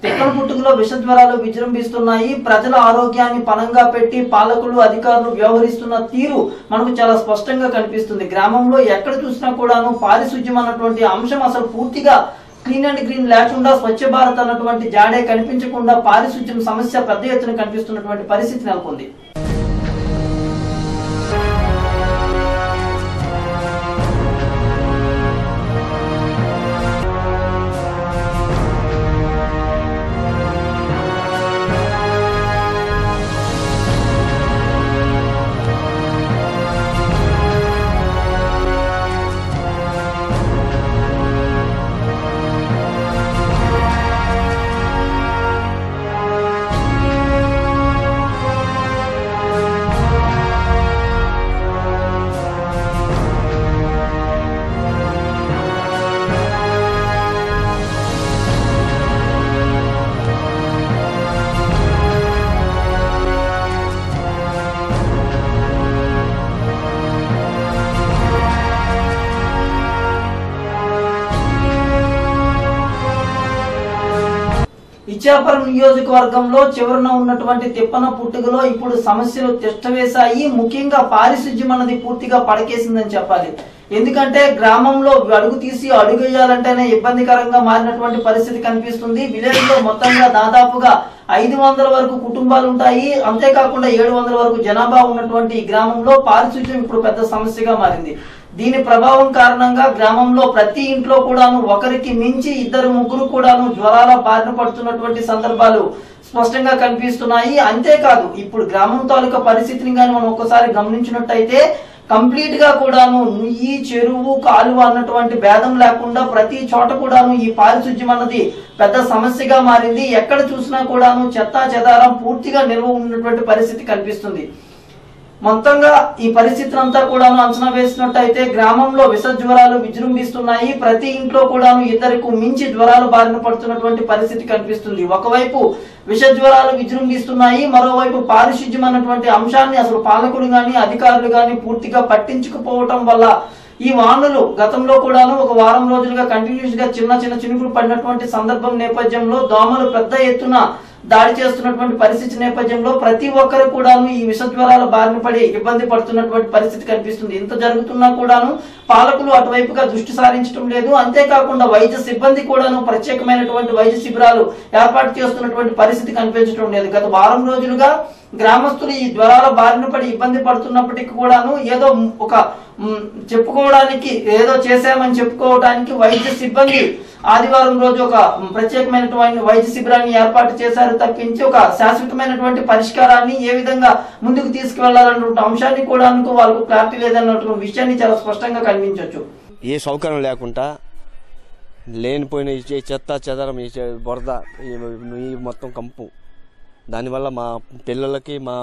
తిక్కల పుట్టుకలో విష జ్వరాలు విజృంభిస్తున్నాయి ప్రజల ఆరోగ్యాన్ని పణంగా పెట్టి పాలకులు అధికారులు వ్యవహరిస్తున్న తీరు మనకు చాలా స్పష్టంగా కనిపిస్తుంది గ్రామంలో ఎక్కడ చూసినా కూడాను పారిశుధ్యం అన్నటువంటి అంశం అసలు పూర్తిగా క్లీన్ అండ్ గ్రీన్ లేకుండా స్వచ్ఛ భారత్ అన్నటువంటి జాడే కనిపించకుండా పారిశుధ్యం సమస్య పెద్ద ఎత్తున కనిపిస్తున్నటువంటి పరిస్థితి నెలకొంది ఇచ్చాపురం నియోజకవర్గంలో చివరన ఉన్నటువంటి తిప్పన పుట్టుకలో ఇప్పుడు సమస్యలు తిష్టవేశాయి ముఖ్యంగా పారిశుధ్యం అన్నది పూర్తిగా పడకేసిందని చెప్పాలి ఎందుకంటే గ్రామంలో అడుగు తీసి అడుగేయాలంటేనే ఇబ్బందికరంగా మారినటువంటి పరిస్థితి కనిపిస్తుంది విలేజ్ లో మొత్తంగా దాదాపుగా ఐదు వందల వరకు కుటుంబాలు ఉంటాయి అంతేకాకుండా ఏడు వందల వరకు జనాభా ఉన్నటువంటి ఈ గ్రామంలో పారిశుధ్యం ఇప్పుడు పెద్ద సమస్యగా మారింది దీని ప్రభావం కారణంగా గ్రామంలో ప్రతి ఇంట్లో కూడాను ఒకరికి మించి ఇద్దరు ముగ్గురు కూడాను జ్వరాల బారిన పడుతున్నటువంటి సందర్భాలు స్పష్టంగా కనిపిస్తున్నాయి అంతేకాదు ఇప్పుడు గ్రామం తాలూకా పరిస్థితిని కానీ మనం ఒక్కసారి గమనించినట్టయితే కంప్లీట్ గా కూడాను నుయ్యి చెరువు కాలువ అన్నటువంటి భేదం లేకుండా ప్రతి చోట కూడాను ఈ పారిశుధ్యం అన్నది పెద్ద సమస్యగా మారింది ఎక్కడ చూసినా కూడాను చెత్తా చెదారం పూర్తిగా నిల్వ ఉన్నటువంటి పరిస్థితి కనిపిస్తుంది మొత్తంగా ఈ పరిస్థితిని అంతా కూడాను అంచనా వేసినట్టయితే గ్రామంలో విష జ్వరాలు విజృంభిస్తున్నాయి ప్రతి ఇంట్లో కూడాను ఇద్దరికి మించి జ్వరాలు బారిన పడుతున్నటువంటి పరిస్థితి కనిపిస్తుంది ఒకవైపు విష జ్వరాలు విజృంభిస్తున్నాయి మరోవైపు పారిశుధ్యం అన్నటువంటి అంశాన్ని అసలు పాలకులు గాని అధికారులు గాని పూర్తిగా పట్టించుకుపోవటం వల్ల ఈ వానలు గతంలో కూడాను ఒక వారం రోజులుగా కంటిన్యూస్ గా చిన్న చిన్న చినుకులు పడినటువంటి సందర్భం నేపథ్యంలో దోమలు పెద్ద ఎత్తున దాడి చేస్తున్నటువంటి పరిస్థితి నేపథ్యంలో ప్రతి ఒక్కరు కూడాను ఈ విష జ్వరాల బారిన పడి ఇబ్బంది పడుతున్నటువంటి పరిస్థితి కనిపిస్తుంది ఇంత జరుగుతున్నా కూడాను పాలకులు అటువైపుగా దృష్టి సారించడం లేదు అంతేకాకుండా వైద్య సిబ్బంది కూడాను ప్రత్యేకమైనటువంటి వైద్య శిబిరాలు ఏర్పాటు చేస్తున్నటువంటి పరిస్థితి కనిపించడం లేదు గత వారం రోజులుగా గ్రామస్తులు ఈ జ్వరాల బారిన పడి ఇబ్బంది పడుతున్నప్పటికీ కూడాను ఏదో ఒక మ్, చెప్పుకోవడానికి ఏదో చేశామని చెప్పుకోవడానికి వైద్య సిబ్బంది ఆదివారం రోజు ఒక ప్రత్యేకమైనటువంటి వైద్య శిబిరాన్ని ఏర్పాటు చేశారు తప్పించి ఒక శాశ్వతమైనటువంటి పరిష్కారాన్ని ఏ విధంగా ముందుకు తీసుకువెళ్లాలన్నటువంటి అంశాన్ని కూడా వాళ్ళకు క్లారిటీ లేదన్నటువంటి విషయాన్ని చాలా స్పష్టంగా కనిపించవచ్చు ఏ సౌకర్యం లేకుండా లేనిపోయిన ఈ చె- చెత్త చెదరం ఈ చె- బురద ఈ ఈ మొత్తం కంపు దానివల్ల మా పిల్లలకి మా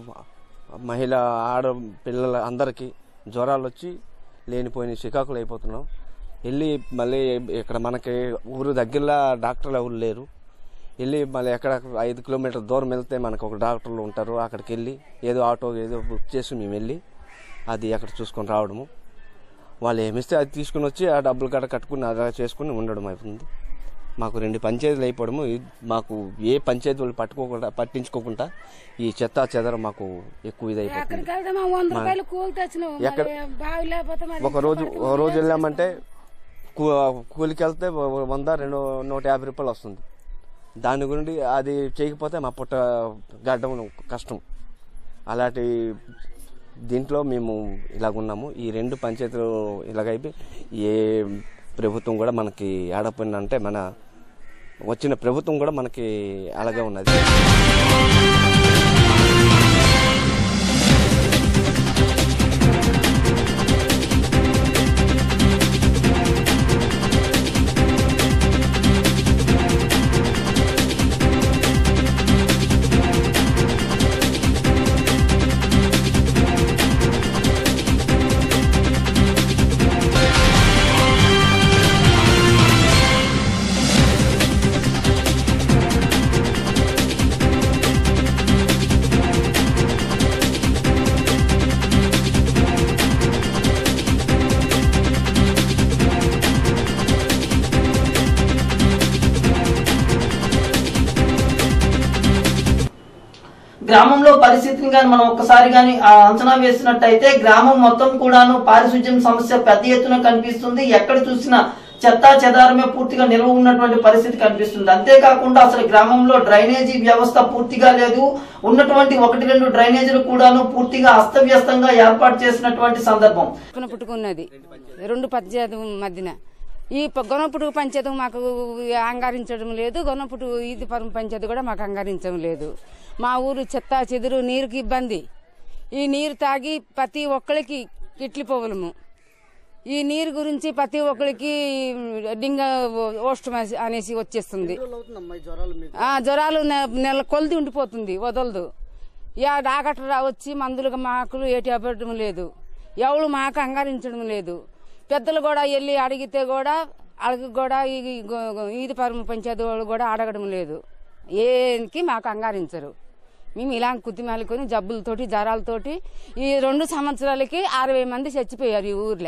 మహిళ ఆడ పిల్లల అందరికీ జ్వరాలు వచ్చి లేనిపోయిన చికాకులు అయిపోతున్నాం వెళ్ళి మళ్ళీ ఇక్కడ మనకి ఊరు దగ్గరలో డాక్టర్లు ఎవరు లేరు వెళ్ళి మళ్ళీ ఎక్కడ ఐదు కిలోమీటర్ దూరం వెళ్తే మనకు ఒక డాక్టర్లు ఉంటారు అక్కడికి వెళ్ళి ఏదో ఆటో ఏదో బుక్ చేసి మేము వెళ్ళి అది అక్కడ చూసుకొని రావడము వాళ్ళు ఏమిస్తే అది తీసుకుని వచ్చి ఆ డబ్బులు కట్ట కట్టుకుని అలా చేసుకుని ఉండడం అవుతుంది మాకు రెండు పంచాయతీలు అయిపోవడము ఇది మాకు ఏ పంచాయతీ వాళ్ళు పట్టుకోకుండా పట్టించుకోకుండా ఈ చెత్త చెదర మాకు ఎక్కువ ఇది అయిపోతుంది ఎక్కడికి వెళ్దామా వంద రూపాయలు కూలి తెచ్చినావు ఎక్కడ- మరి బావి లేకపోతే మరి ఒక రోజు ఒక రోజు వెళ్ళామంటే కూ- కూలికి వెళ్తే వ- వంద రెండు నూట యాభై రూపాయలు వస్తుంది దాని గురించి అది చేయకపోతే మా పుట్ట గడ్డం కష్టం అలాంటి దీంట్లో మేము ఇలాగున్నాము ఈ రెండు పంచాయతీలు ఇలాగైపోయి ఏ ప్రభుత్వం కూడా మనకి ఆడపోయిందంటే మన వచ్చిన ప్రభుత్వం కూడా మనకి అలాగే ఉన్నది గ్రామంలో పరిస్థితిని కానీ మనం ఒక్కసారి కానీ అంచనా వేసినట్టయితే గ్రామం మొత్తం కూడాను పారిశుద్ధ్యం సమస్య పెద్ద ఎత్తున కనిపిస్తుంది ఎక్కడ చూసినా చెత్తా చెదారమే పూర్తిగా నిల్వ ఉన్నటువంటి పరిస్థితి కనిపిస్తుంది అంతేకాకుండా అసలు గ్రామంలో డ్రైనేజీ వ్యవస్థ పూర్తిగా లేదు ఉన్నటువంటి ఒకటి రెండు డ్రైనేజీలు కూడాను పూర్తిగా అస్తవ్యస్తంగా ఏర్పాటు చేసినటువంటి సందర్భం పక్కన పుట్టుకున్నది రెండు పంచాయతీ మధ్యన ఈ ప- గొనపుటు పంచాయతీ మాకు అంగారించడం లేదు గొనపుటు ఇది పరం పంచాయతీ కూడా మాకు అంగారించడం లేదు మా ఊరు చెత్త చెదురు నీరుకి ఇబ్బంది ఈ నీరు తాగి ప్రతి ఒక్కరికి కిట్లిపోవలము ఈ నీరు గురించి ప్రతి ఒక్కరికి డింగ ఓష్టం అనేసి వచ్చేస్తుంది ఆ, జ్వరాలు నె- నెల కొలిది ఉండిపోతుంది వదలదు యా డాక్టర్ రా వచ్చి మందులకు మాకులు ఏటి అవ్వడం లేదు ఎవరు మాకు అంగరించడం లేదు పెద్దలు కూడా వెళ్ళి అడిగితే కూడా అడిగి కూడా ఈ గో- గో- ఈది పరమ పంచాయతీ వాళ్ళు కూడా అడగడం లేదు ఏనికి మాకు అంగారించరు మేము ఇలా కుత్తిమాలుకొని జబ్బులతోటి జ్వరాలతోటి ఈ రెండు సంవత్సరాలకి అరవై మంది చచ్చిపోయారు ఈ ఊర్లో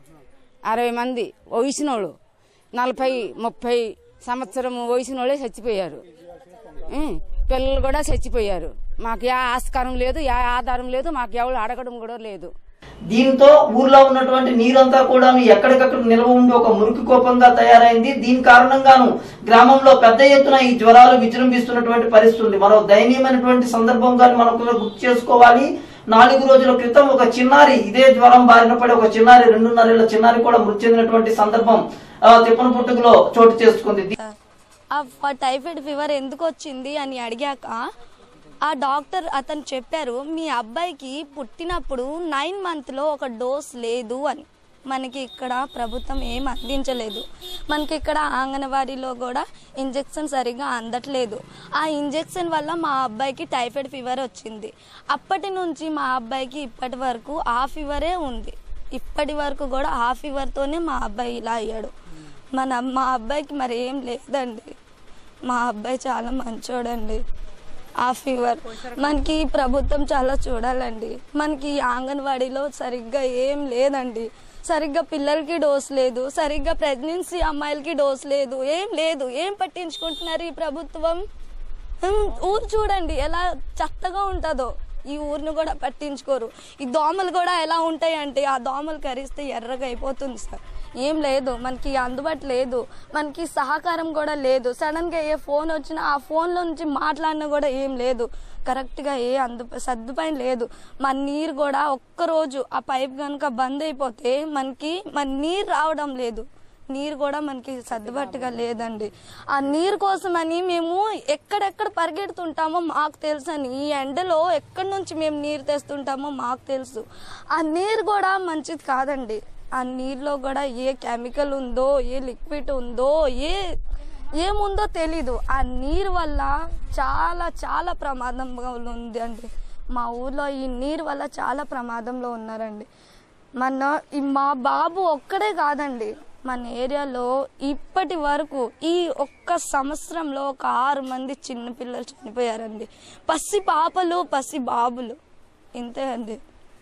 అరవై మంది వయసునోళ్ళు నలభై ముప్పై సంవత్సరం వయసునోళ్ళే చచ్చిపోయారు ఉం, పిల్లలు కూడా చచ్చిపోయారు మాకు యా ఆస్కారం లేదు యా ఆధారం లేదు మాకు ఎవరు అడగడం కూడా లేదు దీంతో ఊర్లో ఉన్నటువంటి నీరంతా కూడా ఎక్కడికక్కడ నిల్వ ఉండి ఒక మురికి కోపంగా తయారైంది దీని కారణంగాను గ్రామంలో పెద్ద ఎత్తున ఈ జ్వరాలు విజృంభిస్తున్నటువంటి పరిస్థితి ఉంది మరో దయనీయమైనటువంటి సందర్భంగా మనం కూడా గుర్తు చేసుకోవాలి నాలుగు రోజుల క్రితం ఒక చిన్నారి ఇదే జ్వరం బారిన పడి ఒక చిన్నారి రెండున్నరేళ్ల చిన్నారి కూడా మృతి చెందినటువంటి సందర్భం ఆ, తిప్పన పుట్టుకలో చోటు చేసుకుంది ఆ టైఫాయిడ్ ఫీవర్ ఎందుకు వచ్చింది అని అడిగాక ఆ డాక్టర్ అతను చెప్పారు మీ అబ్బాయికి పుట్టినప్పుడు నైన్ మంత్లో ఒక డోస్ లేదు అని మనకి ఇక్కడ ప్రభుత్వం ఏం అందించలేదు మనకి ఇక్కడ అంగన్వాడీలో కూడా ఇంజెక్షన్ సరిగా అందట్లేదు ఆ ఇంజెక్షన్ వల్ల మా అబ్బాయికి టైఫాయిడ్ ఫీవర్ వచ్చింది అప్పటి నుంచి మా అబ్బాయికి ఇప్పటి వరకు ఆ ఫీవరే ఉంది ఇప్పటి వరకు కూడా ఆ ఫీవర్తోనే మా అబ్బాయి ఇలా అయ్యాడు మన మా అబ్బాయికి మరి ఏం లేదండి మా అబ్బాయి చాలా మంచోడండి ఆ ఫీవర్ మనకి ఈ ప్రభుత్వం చాలా చూడాలండి మనకి ఈ అంగన్వాడీలో సరిగ్గా ఏం లేదండి సరిగ్గా పిల్లలకి డోస్ లేదు సరిగ్గా ప్రెగ్నెన్సీ అమ్మాయిలకి డోస్ లేదు ఏం లేదు ఏం పట్టించుకుంటున్నారు ఈ ప్రభుత్వం ఉమ్, ఊరు చూడండి ఎలా చెత్తగా ఉంటుందో ఈ ఊరిని కూడా పట్టించుకోరు ఈ దోమలు కూడా ఎలా ఉంటాయి అంటే ఆ దోమలు కరిస్తే ఎర్రగా అయిపోతుంది సార్ ఏం లేదు మనకి అందుబాటు లేదు మనకి సహకారం కూడా లేదు సడన్గా ఏ ఫోన్ వచ్చినా ఆ ఫోన్లో నుంచి మాట్లాడినా కూడా ఏం లేదు కరెక్ట్గా ఏ అందు సర్దుపైన లేదు మన నీరు కూడా ఒక్కరోజు ఆ పైప్ కనుక బంద్ అయిపోతే మనకి మన నీరు రావడం లేదు నీరు కూడా మనకి సర్దుబాటుగా లేదండి ఆ నీరు కోసమని మేము ఎక్కడెక్కడ పరిగెడుతుంటామో మాకు తెలుసు అని ఈ ఎండలో ఎక్కడి నుంచి మేము నీరు తెస్తుంటామో మాకు తెలుసు ఆ నీరు కూడా మంచిది కాదండి ఆ నీరులో కూడా ఏ కెమికల్ ఉందో ఏ లిక్విడ్ ఉందో ఏ ఏముందో తెలీదు ఆ నీరు వల్ల చాలా చాలా ప్రమాదంగా ఉంది అండి మా ఊర్లో ఈ నీరు వల్ల చాలా ప్రమాదంలో ఉన్నారండి మన ఈ మా బాబు ఒక్కడే కాదండి మన ఏరియాలో ఇప్పటి వరకు ఈ ఒక్క సంవత్సరంలో ఒక ఆరు మంది చిన్న పిల్లలు చనిపోయారండి పసి పాపలు పసి బాబులు ఇంతే అండి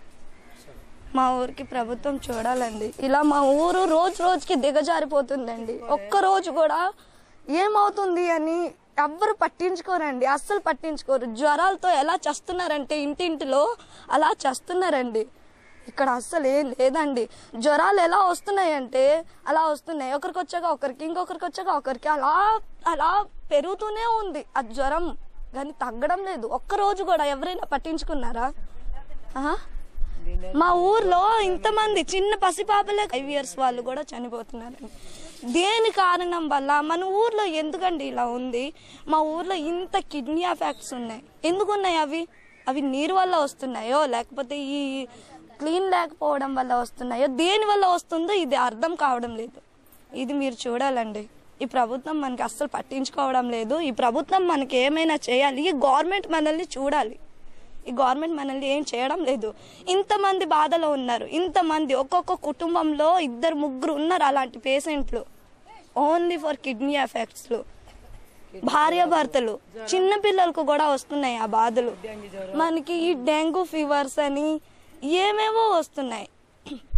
మా ఊరికి ప్రభుత్వం చూడాలండి ఇలా మా ఊరు రోజు రోజుకి దిగజారిపోతుందండి ఒక్క రోజు కూడా ఏమవుతుంది అని ఎవ్వరు పట్టించుకోరండి అస్సలు పట్టించుకోరు జ్వరాలతో ఎలా చేస్తున్నారంటే ఇంటింటిలో అలా చేస్తున్నారండి ఇక్కడ అస్సలు ఏం లేదండి జ్వరాలు ఎలా వస్తున్నాయంటే అలా వస్తున్నాయి ఒకరికి వచ్చాక ఒకరికి ఇంకొకరికి వచ్చాక ఒకరికి అలా అలా పెరుగుతూనే ఉంది ఆ జ్వరం కానీ తగ్గడం లేదు ఒక్క రోజు కూడా ఎవరైనా పట్టించుకున్నారా ఆహా? మా ఊర్లో ఇంతమంది చిన్న పసిపాపలే ఫైవ్ ఇయర్స్ వాళ్ళు కూడా చనిపోతున్నారండి దేని కారణం వల్ల మన ఊర్లో ఎందుకండి ఇలా ఉంది మా ఊర్లో ఇంత కిడ్నీ ఎఫెక్ట్స్ ఉన్నాయి ఎందుకు ఉన్నాయి అవి అవి నీరు వల్ల వస్తున్నాయో లేకపోతే ఈ క్లీన్ లేకపోవడం వల్ల వస్తున్నాయో దేని వల్ల వస్తుందో ఇది అర్థం కావడం లేదు ఇది మీరు చూడాలండి ఈ ప్రభుత్వం మనకి అస్సలు పట్టించుకోవడం లేదు ఈ ప్రభుత్వం మనకి ఏమైనా చేయాలి ఈ గవర్నమెంట్ మనల్ని చూడాలి ఈ గవర్నమెంట్ మనల్ని ఏం చేయడం లేదు ఇంతమంది బాధలో ఉన్నారు ఇంతమంది ఒక్కొక్క కుటుంబంలో ఇద్దరు ముగ్గురు ఉన్నారు అలాంటి పేషెంట్లు ఓన్లీ ఫర్ కిడ్నీ ఎఫెక్ట్స్లో భార్య భర్తలు చిన్న పిల్లలకు కూడా వస్తున్నాయి ఆ బాధలు మనకి ఈ డెంగ్యూ ఫీవర్స్ అని ఏమేవో వస్తున్నాయి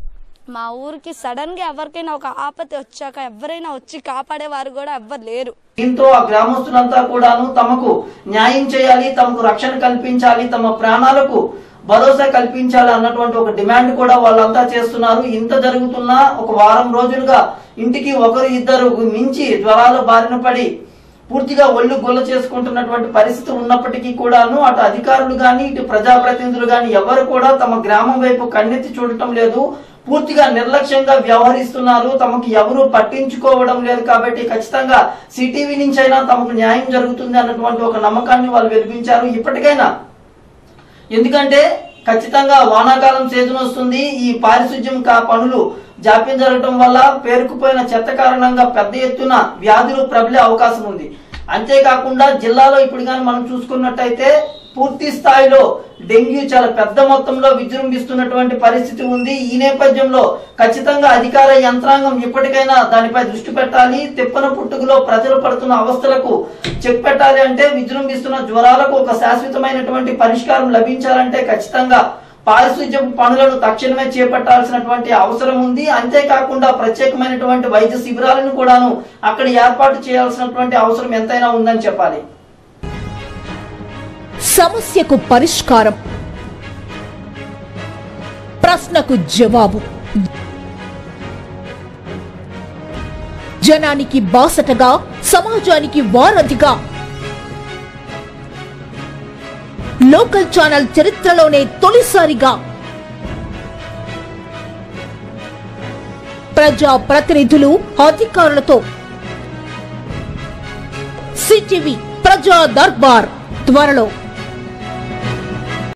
మా ఊరికి సడన్ గా ఎవరికైనా ఒక ఆపత్తి వచ్చాక ఎవరైనా వచ్చి కాపాడేవారు కూడా ఎవ్వరు లేరు దీంతో ఆ గ్రామస్తులంతా కూడాను తమకు న్యాయం చేయాలి తమకు రక్షణ కల్పించాలి తమ ప్రాణాలకు భరోసా కల్పించాలి అన్నటువంటి ఒక డిమాండ్ కూడా వాళ్ళంతా చేస్తున్నారు ఇంత జరుగుతున్నా ఒక వారం రోజులుగా ఇంటికి ఒకరు ఇద్దరు మించి జ్వరాల బారిన పడి పూర్తిగా ఒళ్ళు గొల్ల చేసుకుంటున్నటువంటి పరిస్థితి ఉన్నప్పటికీ కూడాను అటు అధికారులు గాని ఇటు ప్రజాప్రతినిధులు గాని ఎవరు కూడా తమ గ్రామం వైపు కన్నెత్తి చూడటం లేదు పూర్తిగా నిర్లక్ష్యంగా వ్యవహరిస్తున్నారు తమకు ఎవరు పట్టించుకోవడం లేదు కాబట్టి ఖచ్చితంగా సిటీవీ నుంచి అయినా తమకు న్యాయం జరుగుతుంది అన్నటువంటి ఒక నమ్మకాన్ని వాళ్ళు వెలిపించారు ఇప్పటికైనా ఎందుకంటే ఖచ్చితంగా వానాకాలం సీజన్ వస్తుంది ఈ పారిశుధ్యం కా పనులు జాప్యం జరగడం వల్ల పేరుకుపోయిన చెత్త కారణంగా పెద్ద ఎత్తున వ్యాధులు ప్రబలే అవకాశం ఉంది అంతేకాకుండా జిల్లాలో ఇప్పుడు కానీ మనం చూసుకున్నట్టయితే పూర్తి స్థాయిలో డెంగ్యూ చాలా పెద్ద మొత్తంలో విజృంభిస్తున్నటువంటి పరిస్థితి ఉంది ఈ నేపథ్యంలో ఖచ్చితంగా అధికార యంత్రాంగం ఇప్పటికైనా దానిపై దృష్టి పెట్టాలి తిప్పన పుట్టుకలో ప్రజలు పడుతున్న అవస్థలకు చెక్ పెట్టాలి అంటే విజృంభిస్తున్న జ్వరాలకు ఒక శాశ్వతమైనటువంటి పరిష్కారం లభించాలంటే ఖచ్చితంగా పారిశుధ్య పనులను తక్షణమే చేపట్టాల్సినటువంటి అవసరం ఉంది అంతేకాకుండా ప్రత్యేకమైనటువంటి వైద్య శిబిరాలను కూడాను అక్కడ ఏర్పాటు చేయాల్సినటువంటి అవసరం ఎంతైనా ఉందని చెప్పాలి సమస్యకు పరిష్కారం ప్రశ్నకు జవాబు జనానికి బాసటగా సమాజానికి వారధిగా లోకల్ ఛానల్ చరిత్రలోనే తొలిసారిగా ప్రజా ప్రతినిధులు అధికారులతో సిటీవీ ప్రజా దర్బార్ త్వరలో